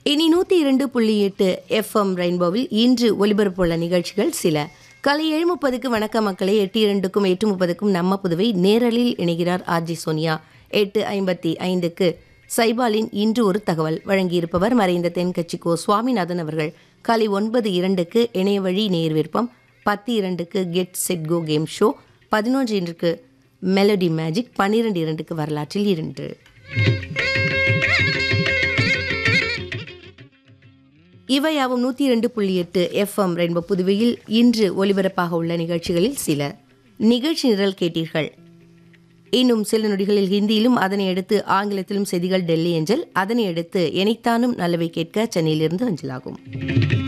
இனி நூற்றி இரண்டு புள்ளி எட்டு எஃப்எம் ரெயின்போவில் இன்று ஒலிபரப்புள்ள நிகழ்ச்சிகள் சில காலை ஏழு முப்பதுக்கு வணக்க மக்களை எட்டு இரண்டுக்கும் எட்டு முப்பதுக்கும் நம்ம புதுவை நேரலில் இணைகிறார் ஆர்ஜி சோனியா எட்டு ஐம்பத்தி ஐந்துக்கு சைபாலின் இன்று ஒரு தகவல் வழங்கியிருப்பவர் மறைந்த தென்கட்சி கோ சுவாமிநாதன் அவர்கள் காலை ஒன்பது இரண்டுக்கு இணைய வழி நேர் விருப்பம் பத்து இரண்டுக்கு get set go game show பதினொன்று இன்றுக்கு மெலடி மேஜிக் பன்னிரெண்டு இரண்டுக்கு வரலாற்றில் இரண்டு இவையாவும் நூற்றி இரண்டு புள்ளி எட்டு எஃப்எம் ரெயின்போ புதுவையில் இன்று ஒலிபரப்பாக உள்ள நிகழ்ச்சிகளில் சில நிகழ்ச்சி நிரல் கேட்டீர்கள் இன்னும் சில நொடிகளில் ஹிந்தியிலும் அதனை அடுத்து ஆங்கிலத்திலும் செய்திகள் டெல்லி அஞ்சல் அதனை அடுத்து எனைத்தானும் நல்லவை கேட்க சென்னையிலிருந்து அஞ்சலாகும்